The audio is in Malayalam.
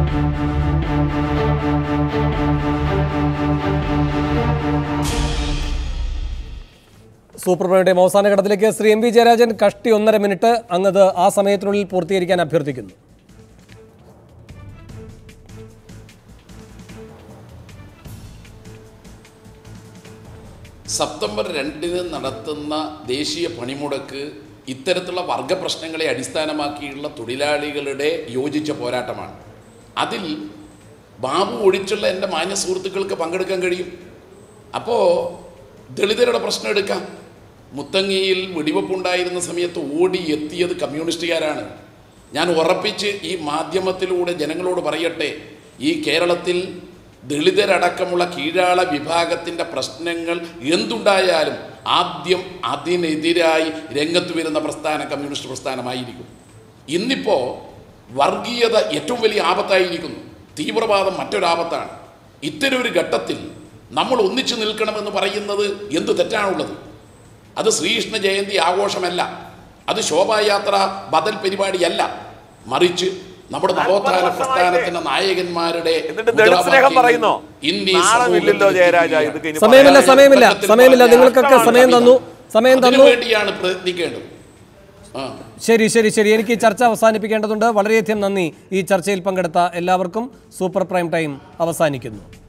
സൂപ്പർ പ്രൈം അവസാന ഘട്ടത്തിലേക്ക് ശ്രീ എം വി ജയരാജൻ കഷ്ടി ഒന്നര മിനിറ്റ് അങ്ങത് ആ സമയത്തിനുള്ളിൽ പൂർത്തീകരിക്കാൻ അഭ്യർത്ഥിക്കുന്നു സെപ്റ്റംബർ രണ്ടിന് നടത്തുന്ന ദേശീയ പണിമുടക്ക് ഇത്തരത്തിലുള്ള വർഗ പ്രശ്നങ്ങളെ അടിസ്ഥാനമാക്കിയുള്ള തൊഴിലാളികളുടെ യോജിച്ച പോരാട്ടമാണ് അതിൽ ബാബു ഒഴിച്ചുള്ള എൻ്റെ മാന്യ സുഹൃത്തുക്കൾക്ക് പങ്കെടുക്കാൻ കഴിയും അപ്പോൾ ദളിതരുടെ പ്രശ്നം എടുക്കാം മുത്തങ്ങിയിൽ വെടിവെപ്പുണ്ടായിരുന്ന സമയത്ത് ഓടി എത്തിയത് കമ്മ്യൂണിസ്റ്റുകാരാണ് ഞാൻ ഉറപ്പിച്ച് ഈ മാധ്യമത്തിലൂടെ ജനങ്ങളോട് പറയട്ടെ ഈ കേരളത്തിൽ ദളിതരടക്കമുള്ള കീഴാള വിഭാഗത്തിൻ്റെ പ്രശ്നങ്ങൾ എന്തുണ്ടായാലും ആദ്യം അതിനെതിരായി രംഗത്ത് വരുന്ന പ്രസ്ഥാനം കമ്മ്യൂണിസ്റ്റ് പ്രസ്ഥാനമായിരിക്കും ഇന്നിപ്പോൾ വർഗീയത ഏറ്റവും വലിയ ആപത്തായിരിക്കുന്നു തീവ്രവാദം മറ്റൊരാപത്താണ് ഇത്തരം ഒരു ഘട്ടത്തിൽ നമ്മൾ ഒന്നിച്ചു നിൽക്കണമെന്ന് പറയുന്നത് എന്ത് തെറ്റാണുള്ളത് അത് ശ്രീകൃഷ്ണ ജയന്തി ആഘോഷമല്ല അത് ശോഭായാത്ര ബദൽ പരിപാടിയല്ല മറിച്ച് നമ്മുടെ നവോത്ഥാന പ്രസ്ഥാനത്തിന്റെ നായകന്മാരുടെ എന്നിട്ട് ദളിത് സ്നേഹം പറയുന്നോ ഇന്ത്യൻ നാണമില്ലല്ലോ സമൂഹത്തിൽ ജയരാജ എത്തിക്കുകയാണ്. ഇതൊക്കെ ഇനി സമയമില്ല പറയാൻ- സമയമില്ല സമയമില്ല നിങ്ങൾക്കൊക്കെ സമയം തന്നു സമയം അതിനു തന്നു വേണ്ടിയാണ് പ്രയത്നിക്കേണ്ടത് ആ ശരി ശരി ശരി എനിക്ക് ഈ ചർച്ച അവസാനിപ്പിക്കേണ്ടതുണ്ട് വളരെയധികം നന്ദി ഈ ചർച്ചയിൽ പങ്കെടുത്ത എല്ലാവർക്കും സൂപ്പർ പ്രൈം ടൈം അവസാനിക്കുന്നു